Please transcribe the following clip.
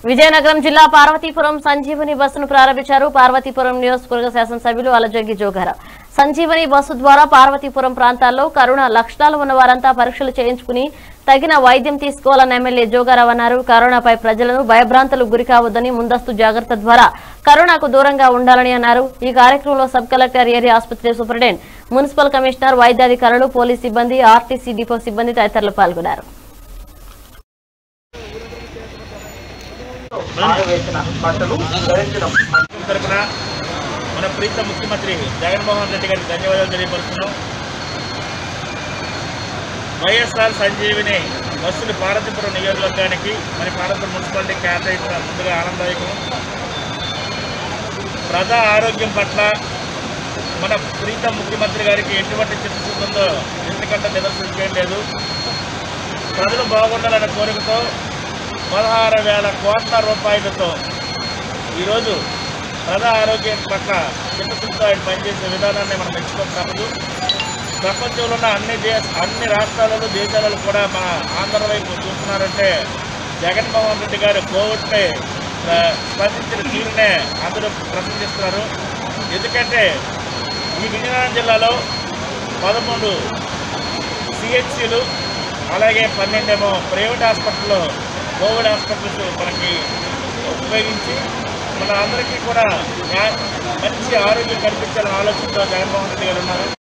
విజయనగరం జిల్లా పార్వతీపురం సంజీవని బస్సును ప్రారంభించారు పార్వతీపురం నియోజకవర్గ శాసనసభ్యులు అలజంగి జోగారావు సంజీవని బస్సు ద్వారా పార్వతీపురం ప్రాంతాల్లో కరోనా లక్షణాలు ఉన్న వారంతా పరీక్షలు చేయించుకుని తగిన వైద్యం తీసుకోవాలని ఎమ్మెల్యే జోగారావు అన్నారు కరోనాపై ప్రజలను భయభ్రాంతులకు గురికావద్దని ముందస్తు జాగ్రత్త ద్వారా కరోనాకు దూరంగా ఉండాలని అన్నారు ఈ కార్యక్రమంలో సబ్ కలెక్టర్ ఏరియా ఆసుపత్రి సూపరింటెండెంట్ మున్సిపల్ కమిషనర్ వైద్యాధికారులు పోలీస్ సిబ్బంది ఆర్టీసీ డిపో సిబ్బంది తదితరులు పాల్గొన్నారు ఆరవేసిన బట్టలు ధరించడం తరపున మన ప్రీత ముఖ్యమంత్రి జగన్మోహన్ రెడ్డి గారికి ధన్యవాదాలు తెలియపరుస్తున్నాం వైఎస్ఆర్ సంజీవిని బస్సులు పార్వతీపురం నియోజకవర్గానికి మరి పార్వతీపురం మున్సిపాలిటీ కేటాయించడం ముందుగా ఆనందదాయకం ప్రజా ఆరోగ్యం పట్ల మన ప్రీత ముఖ్యమంత్రి గారికి ఎటువంటి చిత్తశుద్ధి ఉందో ఎందుకంటే నిదర్శనం లేదు ప్రజలు బాగుండాలనే కోరికతో పదహారు వేల కోట్ల రూపాయలతో ఈరోజు ప్రజా ఆరోగ్యం పట్ల చిత్తశుద్ధితో ఆయన పనిచేసే విధానాన్ని మనం మెచ్చుకోక తప్పదు ప్రపంచంలో ఉన్న అన్ని దేశ అన్ని రాష్ట్రాలలో దేశాలలో కూడా మన ఆంధ్ర వైపు చూస్తున్నారంటే జగన్మోహన్ రెడ్డి గారు కోవిడ్పై ఆ, స్పందించిన తీరునే అందరూ ప్రశంసిస్తున్నారు ఎందుకంటే ఈ విజయనగరం జిల్లాలో పదమూడు సిహెచ్సిలు అలాగే పన్నెండేమో ప్రైవేట్ హాస్పిటల్లో కోవిడ్ హాస్పిటల్స్ మనకి ఉపయోగించి మన అందరికీ కూడా న్యాయ- మంచి ఆరోగ్యం కల్పించాలని ఆలోచనతో జగన్మోహన్ రెడ్డి గారు ఉన్నారు